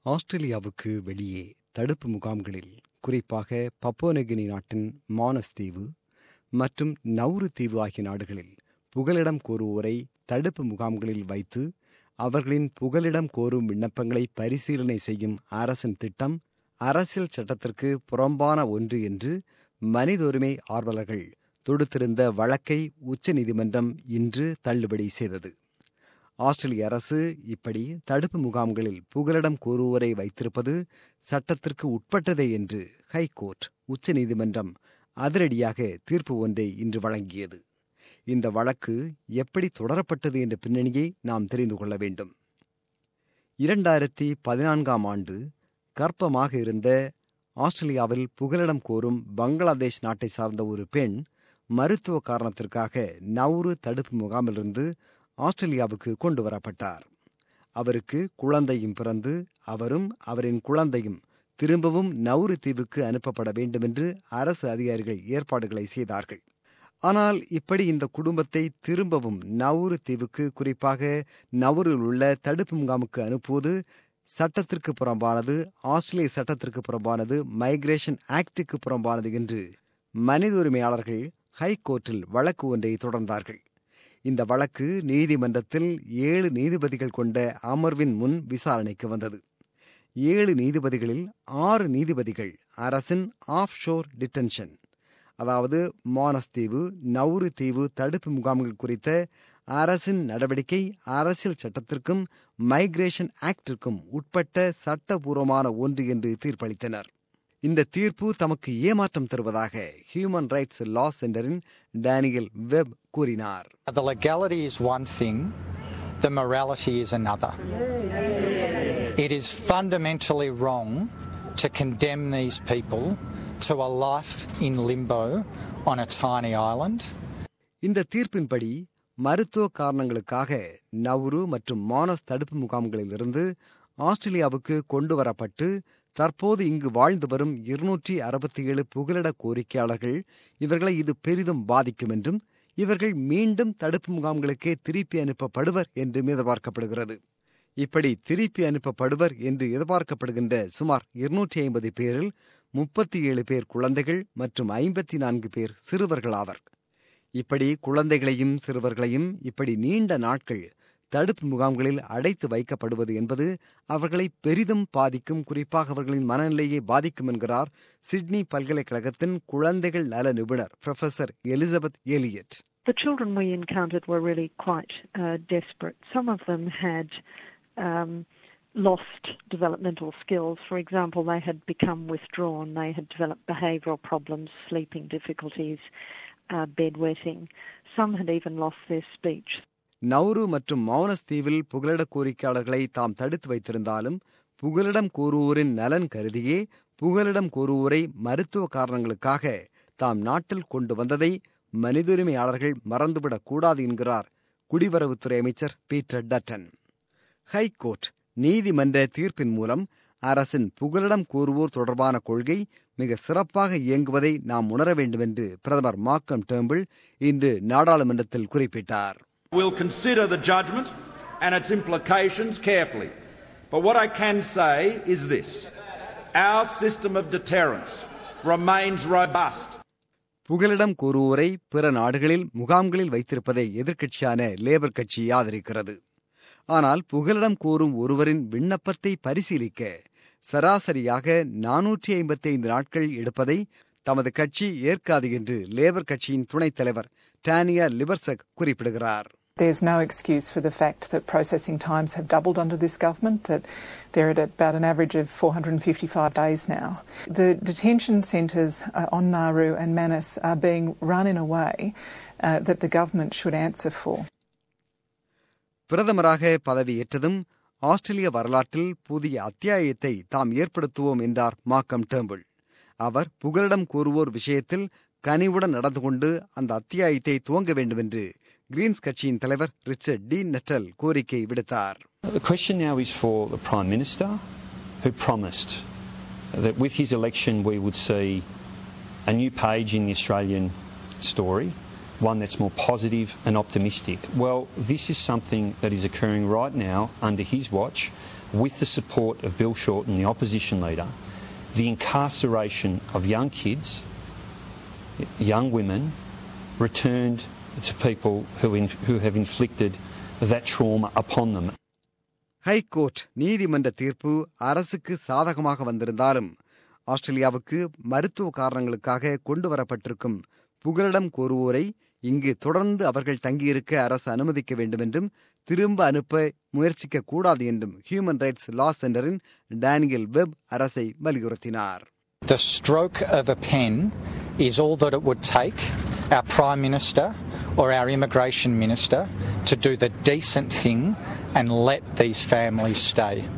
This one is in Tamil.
ஆஸ்திரேலியாவுக்கு வெளியே தடுப்பு முகாம்களில் குறிப்பாக பப்போனெகினி நாட்டின் மானஸ் தீவு மற்றும் நௌரு தீவு ஆகிய நாடுகளில் புகலிடம் கோருவோரை தடுப்பு முகாம்களில் வைத்து அவர்களின் புகலிடம் கோரும் விண்ணப்பங்களை பரிசீலனை செய்யும் அரசின் திட்டம் அரசியல் சட்டத்திற்கு புறம்பான ஒன்று என்று மனித உரிமை ஆர்வலர்கள் தொடுத்திருந்த வழக்கை உச்சநீதிமன்றம் இன்று தள்ளுபடி செய்தது ஆஸ்திரேலிய அரசு இப்படி தடுப்பு முகாம்களில் புகலிடம் கோருவோரை வைத்திருப்பது சட்டத்திற்கு உட்பட்டதே என்று ஹைகோர்ட் உச்சநீதிமன்றம் அதிரடியாக தீர்ப்பு ஒன்றை இன்று வழங்கியது இந்த வழக்கு எப்படி தொடரப்பட்டது என்ற பின்னணியை நாம் தெரிந்து கொள்ள வேண்டும் இரண்டாயிரத்தி பதினான்காம் ஆண்டு கர்ப்பமாக இருந்த ஆஸ்திரேலியாவில் புகலிடம் கோரும் பங்களாதேஷ் நாட்டை சார்ந்த ஒரு பெண் மருத்துவ காரணத்திற்காக நவுரு தடுப்பு முகாமிலிருந்து ஆஸ்திரேலியாவுக்கு கொண்டு வரப்பட்டார் அவருக்கு குழந்தையும் பிறந்து அவரும் அவரின் குழந்தையும் திரும்பவும் நவுரு தீவுக்கு அனுப்பப்பட வேண்டும் என்று அரசு அதிகாரிகள் ஏற்பாடுகளை செய்தார்கள் ஆனால் இப்படி இந்த குடும்பத்தை திரும்பவும் நவுரு தீவுக்கு குறிப்பாக நவுரில் உள்ள தடுப்பு முகாமுக்கு அனுப்புவது சட்டத்திற்கு புறம்பானது ஆஸ்திரேலிய சட்டத்திற்கு புறம்பானது மைக்ரேஷன் ஆக்டுக்கு புறம்பானது என்று மனித உரிமையாளர்கள் ஹைகோர்ட்டில் வழக்கு ஒன்றை தொடர்ந்தார்கள் இந்த வழக்கு நீதிமன்றத்தில் ஏழு நீதிபதிகள் கொண்ட அமர்வின் முன் விசாரணைக்கு வந்தது ஏழு நீதிபதிகளில் ஆறு நீதிபதிகள் அரசின் ஆஃப் ஷோர் டிடென்ஷன் அதாவது மானஸ் தீவு நவுரு தீவு தடுப்பு முகாம்கள் குறித்த அரசின் நடவடிக்கை அரசியல் சட்டத்திற்கும் மைக்ரேஷன் ஆக்டிற்கும் உட்பட்ட சட்டபூர்வமான ஒன்று என்று தீர்ப்பளித்தனர் இந்த தீர்ப்பு தமக்கு ஏமாற்றம் தருவதாக ஹியூமன் ரைட்ஸ் லா சென்டரின் டேனியல் வெப் கூறினார் The legality is one thing, the morality is another. It is fundamentally wrong to condemn these people to a life in limbo on a tiny island. இந்த தீர்ப்பின்படி மருத்துவ காரணங்களுக்காக நவுரு மற்றும் மானஸ் தடுப்பு முகாம்களிலிருந்து ஆஸ்திரேலியாவுக்கு கொண்டு வரப்பட்டு தற்போது இங்கு வாழ்ந்து வரும் இருநூற்றி அறுபத்தி ஏழு புகலிட கோரிக்கையாளர்கள் இவர்களை இது பெரிதும் பாதிக்கும் என்றும் இவர்கள் மீண்டும் தடுப்பு முகாம்களுக்கே திருப்பி அனுப்பப்படுவர் என்றும் எதிர்பார்க்கப்படுகிறது இப்படி திருப்பி அனுப்பப்படுவர் என்று எதிர்பார்க்கப்படுகின்ற சுமார் இருநூற்றி ஐம்பது பேரில் முப்பத்தி ஏழு பேர் குழந்தைகள் மற்றும் ஐம்பத்தி நான்கு பேர் சிறுவர்கள் ஆவர் இப்படி குழந்தைகளையும் சிறுவர்களையும் இப்படி நீண்ட நாட்கள் தடுப்பு முகாம்களில் அடைத்து வைக்கப்படுவது என்பது அவர்களை பெரிதும் பாதிக்கும் குறிப்பாக அவர்களின் மனநிலையை பாதிக்கும் என்கிறார் சிட்னி பல்கலைக்கழகத்தின் குழந்தைகள் நல நிபுணர் professor Elizabeth Elliott The children we encountered were really quite uh, desperate. Some of them had um, lost developmental skills. For example, they had become withdrawn, they had developed behavioural problems, sleeping difficulties, uh, bedwetting. Some had even lost their speech. Nauru மற்றும் மௌனஸ் தீவில் புகலிட கோரிக்கையாளர்களை தாம் தடுத்து வைத்திருந்தாலும் புகலிடம் கோருவோரின் நலன் கருதியே புகலிடம் கோருவோரை மருத்துவ காரணங்களுக்காக தாம் நாட்டில் கொண்டு வந்ததை மனித உரிமையாளர்கள் மறந்துவிடக் கூடாது என்கிறார் குடிவரவுத்துறை அமைச்சர் பீட்டர் டட்டன் ஹைகோர்ட் நீதிமன்ற தீர்ப்பின் மூலம் அரசின் புகலிடம் கோருவோர் தொடர்பான கொள்கை மிக சிறப்பாக இயங்குவதை நாம் உணர வேண்டும் என்று பிரதமர் மார்க்கம் டேம்பிள் இன்று நாடாளுமன்றத்தில் குறிப்பிட்டார் We'll consider the judgment and its implications carefully. But what I can say is this our system of deterrence remains robust. புகலிடம் கோருவோரை பிற நாடுகளில் முகாம்களில் வைத்திருப்பதை எதிர்க்கட்சியான லேபர் கட்சி ஆதரிக்கிறது ஆனால் புகலிடம் கோரும் ஒருவரின் விண்ணப்பத்தை பரிசீலிக்க சராசரியாக நானூற்றி ஐம்பத்தி ஐந்து நாட்கள் எடுப்பதை தமது கட்சி ஏற்காது என்று லேபர் கட்சியின் துணைத் தலைவர் டானியா லிபர்சக் குறிப்பிடுகிறார் There's no excuse for the fact that processing times have doubled under this government, that they're at about an average of 455 days now. The detention centres uh, on Nauru and Manus are being run in a way uh, that the government should answer for. பிரதமராக பதவியேற்றதும் ஆஸ்திரேலிய வரலாற்றில் புதிய அத்தியாயத்தை தாம் ஏற்படுத்துவோம் என்றார் மாக்கம் டேம்பிள் அவர் புகலிடம் கூறுவோர் விஷயத்தில் கனிவுடன் நடந்து கொண்டு அந்த அத்தியாயத்தை துவங்க வேண்டும் என்று கிரீன்ஸ் கட்சியின் தலைவர் ரிச்சர்ட் டி நெட்டல் கோரிக்கை விடுத்தார் The question now is for the Prime Minister, who promised that with his election we would see a new page in the Australian story, one that's more positive and optimistic. Well, this is something that is occurring right now under his watch. with the support of Bill Shorten, the opposition leader, the incarceration of young kids, young women, returned to people who, in, who have inflicted that trauma upon them. High court நீதிமன்ற தீர்ப்பு அரசுக்கு சாதகமாக வந்திருந்தாலும் ஆஸ்திரேலியாவுக்கு மருத்துவ காரணங்களுக்காக கொண்டு வரப்பட்டிருக்கும் புகலிடம் கோருவோரை இங்கு தொடர்ந்து அவர்கள் தங்கியிருக்க அரசு அனுமதிக்க வேண்டும் என்றும் திரும்ப அனுப்ப முயற்சிக்க கூடாது என்றும் ஹியூமன் ரைட்ஸ் லா சென்டரின் டேனியல் வெப் அரசை வலியுறுத்தினார் The stroke of a pen is all that it would take our Prime Minister or our Immigration Minister to do the decent thing and let these families stay.